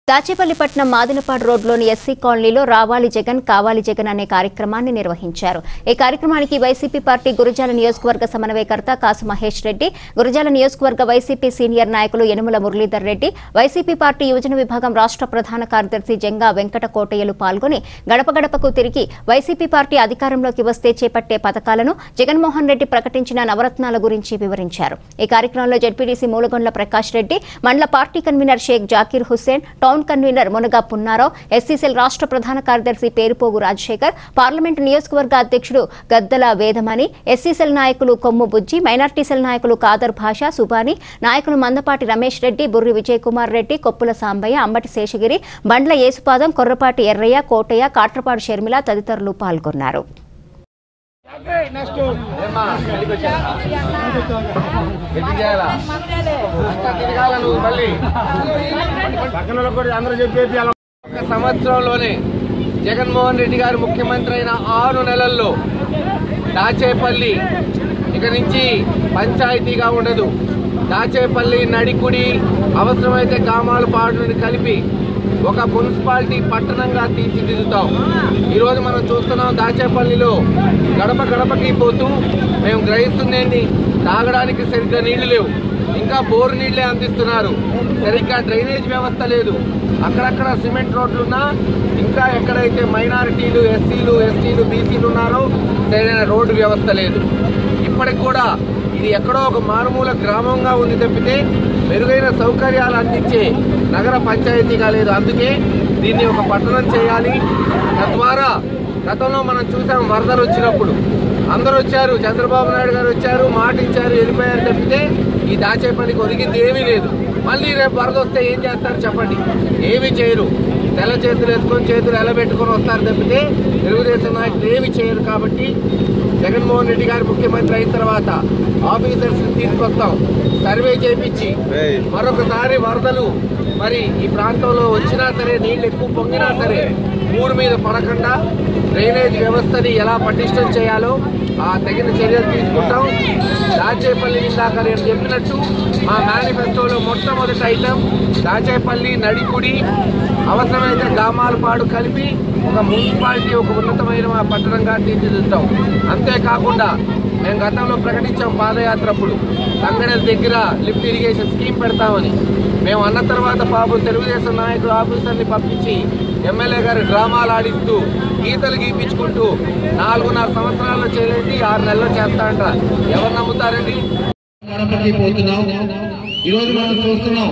దాచేపల్లిపట్నం మాదినపాడు రోడ్లోని ఎస్సీ కాలనీలో రావాలి జగన్ కావాలి జగన్ అనే కార్యక్రమాన్ని నిర్వహించారు ఈ కార్యక్రమానికి వైసీపీ పార్టీ గురజాల నియోజకవర్గ సమన్వయకర్త కాసు మహేష్ రెడ్డి గురజాల నియోజకవర్గ వైసీపీ సీనియర్ నాయకులు యనుమల మురళీధర్ రెడ్డి వైసీపీ పార్టీ యువజన విభాగం రాష్ట్ర ప్రధాన కార్యదర్శి జంగా వెంకట కోటయ్యలు పాల్గొని గడప గడపకు తిరిగి వైసీపీ పార్టీ అధికారంలోకి వస్తే చేపట్టే పథకాలను జగన్మోహన్ రెడ్డి ప్రకటించిన నవరత్నాల గురించి వివరించారు ఈ కార్యక్రమంలో జడ్పీడీసీ మూలగొండ్ల ప్రకాష్ రెడ్డి మండల party convener Sheikh Zakir Hussain town convener Munaga Punnarao SCCL రాష్ట్ర ప్రధాన కార్యదర్శి పేరుపోగు రాజశేఖర్ పార్లమెంటు నియోజకవర్గ అధ్యక్షుడు గద్దల వేదమణి ఎస్సీసీఎల్ నాయకులు కొమ్ము బుజ్జి మైనార్టీ సెల్ నాయకులు కాదర్ భాష సుబాని నాయకులు మందపాటి రమేష్ రెడ్డి బుర్రి విజయ్ కుమార్ రెడ్డి కొప్పుల సాంబయ్య అంబటి శేషగిరి బండ్ల యేసుపాదం కొర్రపాటి ఎర్రయ్య కోటయ్య కాట్రపాడు షర్మిల తదితరులు పాల్గొన్నారు ఎట్టి చేయాలా అంతా తిరగాల నువ్వు మళ్ళీ పక్కన కూడా అందరూ చెప్పేసి అలా ఒక సంవత్సరంలోనే జగన్మోహన్ రెడ్డి గారు ముఖ్యమంత్రి అయిన ఆరు నెలల్లో దాచేపల్లి ఇక నుంచి పంచాయతీగా ఉండదు దాచేపల్లి నడికుడి అవసరమైతే గ్రామాల పాడుని కలిపి ఒక మున్సిపాలిటీ పట్టణంగా తీర్చిదిద్దుతాం ఈరోజు మనం చూస్తున్నాం దాచేపల్లిలో గడప గడపకి పోతూ మేము గ్రహిస్తుందేంటి తాగడానికి సరిగ్గా నీళ్లు లేవు ఇంకా బోరు నీళ్లే అందిస్తున్నారు సరిగ్గా డ్రైనేజ్ వ్యవస్థ లేదు అక్కడక్కడ సిమెంట్ రోడ్లున్నా ఇంకా ఎక్కడైతే మైనారిటీలు ఎస్సీలు ఎస్టీలు బీసీలు ఉన్నారో సరైన రోడ్డు వ్యవస్థ లేదు ఇప్పటికి కూడా ఇది ఎక్కడో ఒక మారుమూల గ్రామంగా ఉంది తప్పితే మెరుగైన సౌకర్యాలు అందించే నగర పంచాయతీగా లేదు అందుకే దీన్ని ఒక పట్టణం చేయాలి తద్వారా గతంలో మనం చూసాం వరదలు వచ్చినప్పుడు అందరూ వచ్చారు చంద్రబాబు నాయుడు గారు వచ్చారు మాట ఇచ్చారు వెళ్ళిపోయారు తప్పితే ఈ దాచేపల్లికి ఒరిగింది ఏమీ లేదు మళ్ళీ రేపు వరద వస్తే ఏం చేస్తారు చెప్పండి ఏమీ చేయరు తెల్ల చేతులు వేసుకొని చేతులు ఎలబెట్టుకొని వస్తారు తప్పితే తెలుగుదేశం నాయకులు ఏమి చేయరు కాబట్టి జగన్మోహన్ రెడ్డి గారు ముఖ్యమంత్రి అయిన తర్వాత ఆఫీసర్స్ తీసుకొస్తాం సర్వే చేయించి మరొకసారి వరదలు మరి ఈ ప్రాంతంలో వచ్చినా సరే నీళ్ళు ఎక్కువ పొంగినా సరే ఊరు మీద పడకుండా డ్రైనేజ్ వ్యవస్థని ఎలా పటిష్టం చేయాలో ఆ తగిన చర్యలు తీసుకుంటాం దాచేపల్లి ఇందాక నేను చెప్పినట్టు మా మేనిఫెస్టోలో మొట్టమొదటి ఐటమ్ దాచేపల్లి నడికుడి అవసరమైతే గ్రామాల పాడు కలిపి ఒక మున్సిపాలిటీ ఒక ఉన్నతమైన మా పట్టణంగా తీర్చిదిద్దాం అంతేకాకుండా మేము గతంలో ప్రకటించాం పాదయాత్రప్పుడు తంగడల దగ్గర లిఫ్ట్ ఇరిగేషన్ స్కీమ్ పెడతామని మేము అన్న తర్వాత పాపం తెలుగుదేశం నాయకులు ఆఫీసర్ని పంపించి ఎమ్మెల్యే గారు డ్రామాలు ఆడిస్తూ గీతలు గీపించుకుంటూ నాలుగున్నర సంవత్సరాల్లో చేయలేండి ఆరు నెలల్లో చేస్తా అంట ఎవరు నమ్ముతారండి గడపకి పోతున్నాం ఈరోజు మనం చూస్తున్నాం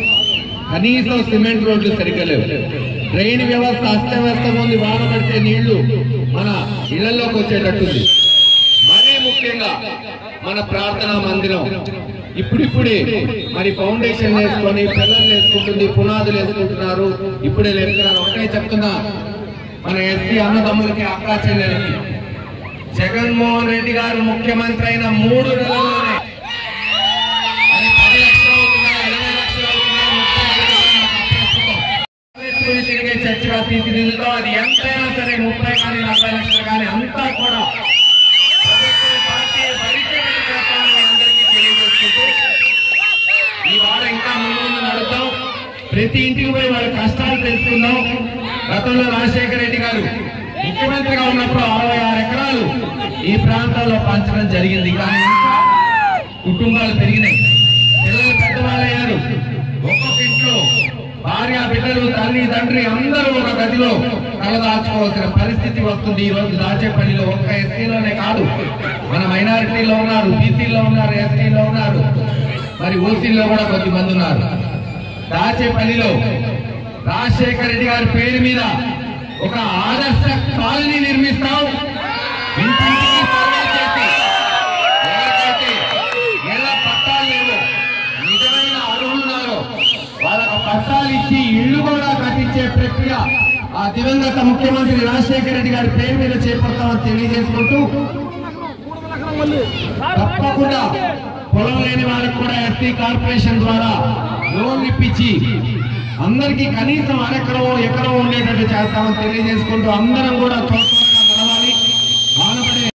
కనీసం సిమెంట్ రోడ్లు సరిగ్గా లేవు డ్రైన్ వ్యవస్థ అస్తవ్యస్తంగా ఉంది వాన పడితే నీళ్లు మన ఇళ్లలోకి వచ్చేటట్టుంది మరీ ముఖ్యంగా మన ప్రార్థనా మందిరం ఇప్పుడిప్పుడే మరి ఫౌండేషన్ వేసుకొని పిల్లలు వేసుకుంటుంది పునాదులు వేసుకుంటున్నారు ఇప్పుడే లేపుతున్నారు ఒకటే చెప్తున్నా మన ఎస్సీ అన్నదమ్ములకి అక్కా చెల్లెలకి జగన్మోహన్ రెడ్డి గారు ముఖ్యమంత్రి అయిన మూడు నెలల్లోనే అది పది లక్షలు అవుతుందా ఇరవై లక్షలు అవుతుందా ముప్పై లక్షలు అవుతుందా ప్రస్తుతం ఎత్తుకుని తిరిగే చర్చగా తీర్చిదిద్దుతాం అది ఎంతైనా సరే ముప్పై కానీ నలభై లక్షలు కానీ అంతా కూడా ప్రభుత్వం పార్టీ భరించేటట్టు చేస్తామని మీ అందరికీ తెలియజేసుకుంటూ ఈ వారం ఇంకా ముందు ముందు నడుద్దాం ప్రతి ఇంటికి పోయి వాళ్ళ కష్టాలు తెలుసుకుందాం గతంలో రాజశేఖర రెడ్డి గారు ముఖ్యమంత్రిగా ఉన్నప్పుడు అరవై ఆరు ఎకరాలు ఈ ప్రాంతాల్లో పంచడం జరిగింది కానీ ఇంకా కుటుంబాలు పెరిగినాయి పిల్లలు పెద్దవాళ్ళయ్యారు ఒక్కొక్క ఇంట్లో భార్య బిడ్డలు తల్లి తండ్రి అందరూ ఒక గదిలో తలదాచుకోవాల్సిన పరిస్థితి వస్తుంది ఈ రోజు దాచేపల్లిలో ఒక్క ఎస్సీలోనే కాదు మన మైనారిటీలో ఉన్నారు బీసీలో ఉన్నారు ఎస్టీలో ఉన్నారు మరి ఓసీలో కూడా కొద్ది మంది ఉన్నారు దాచేపల్లిలో రాజశేఖర రెడ్డి గారి పేరు మీద ఒక ఆదర్శ కాలనీ నిర్మిస్తాం ఇంటింటికి సర్వే చేసి ఎవరికైతే ఇళ్ల పట్టాలు లేవో నిజమైన అర్హులున్నారో వాళ్ళకు పట్టాలు ఇచ్చి ఇల్లు కూడా కట్టించే ప్రక్రియ ఆ దివంగత ముఖ్యమంత్రి రాజశేఖర రెడ్డి గారి పేరు మీద చేపడతామని తెలియజేసుకుంటూ తప్పకుండా పొలం లేని వాళ్ళకి కూడా ఎస్సీ కార్పొరేషన్ ద్వారా లోన్ ఇప్పించి అందరికీ కనీసం అరెకరం ఎకరం ఉండేటట్టు చేస్తామని తెలియజేసుకుంటూ అందరం కూడా త్వరగా